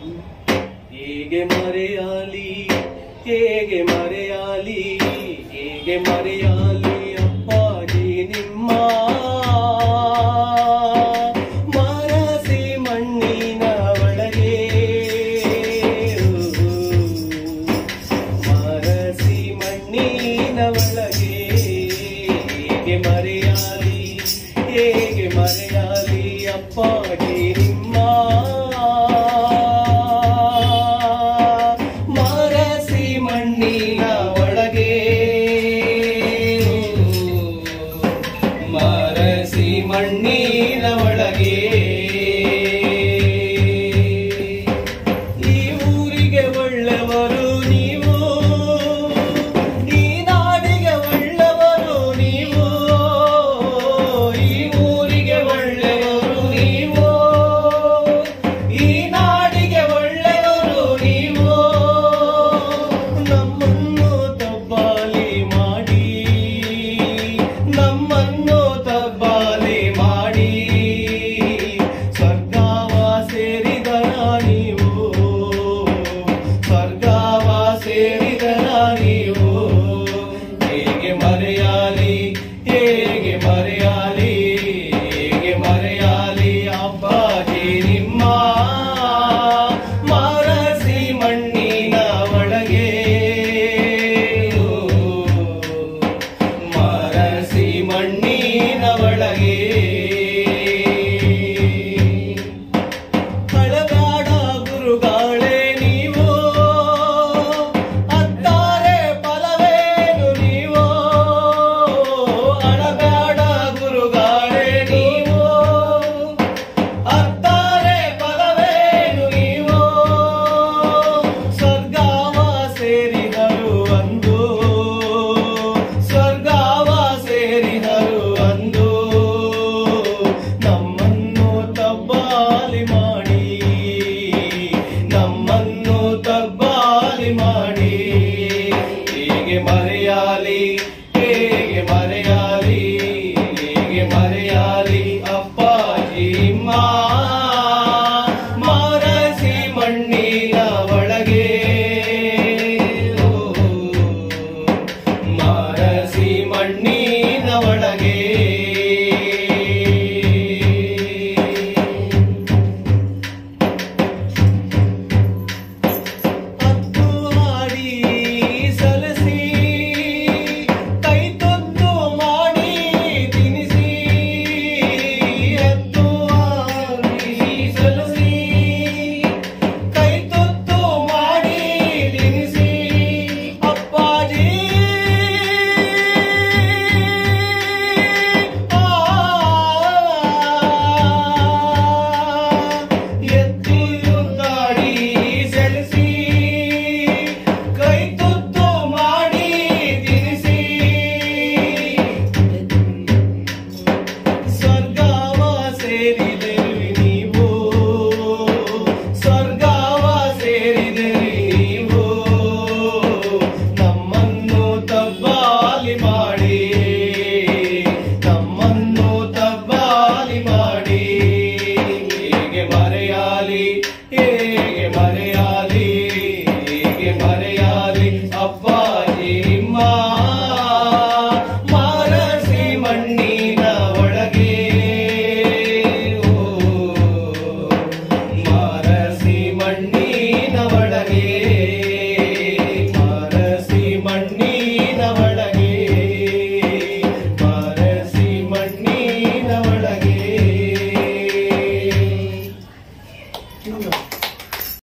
ಹೇಗೆ ಮರೆಯಾಲಿ ಹೇಗೆ ಮರೆಯಾಲಿ ಹೇಗೆ ಮರೆಯಾಲಿ ಅಪ್ಪಾಜಿ ನಿಮ್ಮ ಮರಸಿ ಮಣ್ಣಿನ ಒಳಗೆ ಮರಸಿ ಮಣ್ಣಿನ ಒಳಗೆ ಹೇಗೆ ಮರೆಯಾಲಿ ಹೇಗೆ ಮರೆಯಾಲಿ ಅಪ್ಪಾಜಿ ನಿಮ್ಮ ಮರಸಿ ಮಣ್ಣಿನ ಒಳಗೆ ಮರಸಿ ಮಣ್ಣಿನ ಒಳಗೆ ಈ ಊರಿಗೆ ಒಳ್ಳೆವರು ನೀವು ಈ ನಾಡಿಗೆ ಒಳ್ಳೆವರು ನೀವು ಈ ಊರಿಗೆ ಒಳ್ಳೆವರು ನೀವು ಈ ನಾಡಿಗೆ ಒಳ್ಳೆಯವರು ನೀವು ನಮ್ಮನ್ನು ತಬ್ಬಾಲಿ ಮಾಡಿ ನಮ್ಮನ್ನು ತಬ್ಬಾಲಿ ಮಾಡಿ ಸ್ವರ್ಗವ ಸೇರಿದರ ನೀವು ಸ್ವರ್ಗವ ಸೇರಿದರ ನೀವು ಹೇಗೆ ಮರೆಯಾಲಿ ಹೇಗೆ ಮರೆಯಾಲಿ ಹೇಗೆ ಮರೆಯಾಲಿ ಅಪ್ಪಾಜಿ ನಿಮ್ಮ ಮರಸಿ ಮಣ್ಣಿನ ಒಳಗೆ ಮರಸಿ ಮಣ್ಣಿನ ಒಳಗೆ ಹಳಗಾಡ ಗುರುಗಾಳೆ ನೀವು ಅತ್ತಾರೆ ಫಲವೇನು ನೀವು ಹಳಗಾಡ ಗುರುಗಾಳೆ ನೀವು ಅತ್ತಾರೆ ಫಲವೇನು ನೀವು ಸ್ವರ್ಗವ ಸೇರಿದರು ಅಂದು ಸ್ವರ್ಗವ ಸೇರಿದರು ಅಂದು ನಮ್ಮನ್ನು ತಬ್ಬಾಲಿ ಮಾಡಿ ನಮ್ಮನ್ನು ತಬ್ಬಾಲಿ ಮಾಡಿ ಹೇಗೆ ಮರೆಯಾಲಿ ಹೇಗೆ ಮರೆಯಾಲಿ ಹೇಗೆ ಮರೆಯಾಲಿ ಅಪ್ಪಾಜಿ ಮಾ ಮರಸಿ ಮಣ್ಣಿನ ಒಳಗೆ ಮರಸಿ ಮಣ್ಣಿನ ಒಳಗೆ ಹತ್ತು ಹಾಡಿ ಸಲಸಿ ಕೈ ತೊತ್ತು ಮಾಡಿ ತಿನಿಸಿ ಹತ್ತು ಹಾಡಿ ಸಲಸಿ ಕೈ ತೊತ್ತು ಮಾಡಿ ತಿನಿಸಿ ಅಪ್ಪಾಜಿ ಎತ್ತಿ ಗಾಡಿ ಸೆಳೆಸಿ ಕೈ ತುತ್ತು ಮಾಡಿ ತಿನಿಸಿ ಸ್ವರ್ಗವ ಸೇರಿದಿರಿ ನೀವು ಸ್ವರ್ಗವ ಸೇರಿದಿರಿ ನೀವು ನಮ್ಮನ್ನು ತಬ್ಬಾಲಿ ಮಾಡಿ ನಮ್ಮನ್ನು ತಬ್ಬಾಲಿ ಮಾಡಿ ಹೇಗೆ ಮರೆಯಾಲಿ ಹೇಗೆ ಮರೆಯಾಲಿ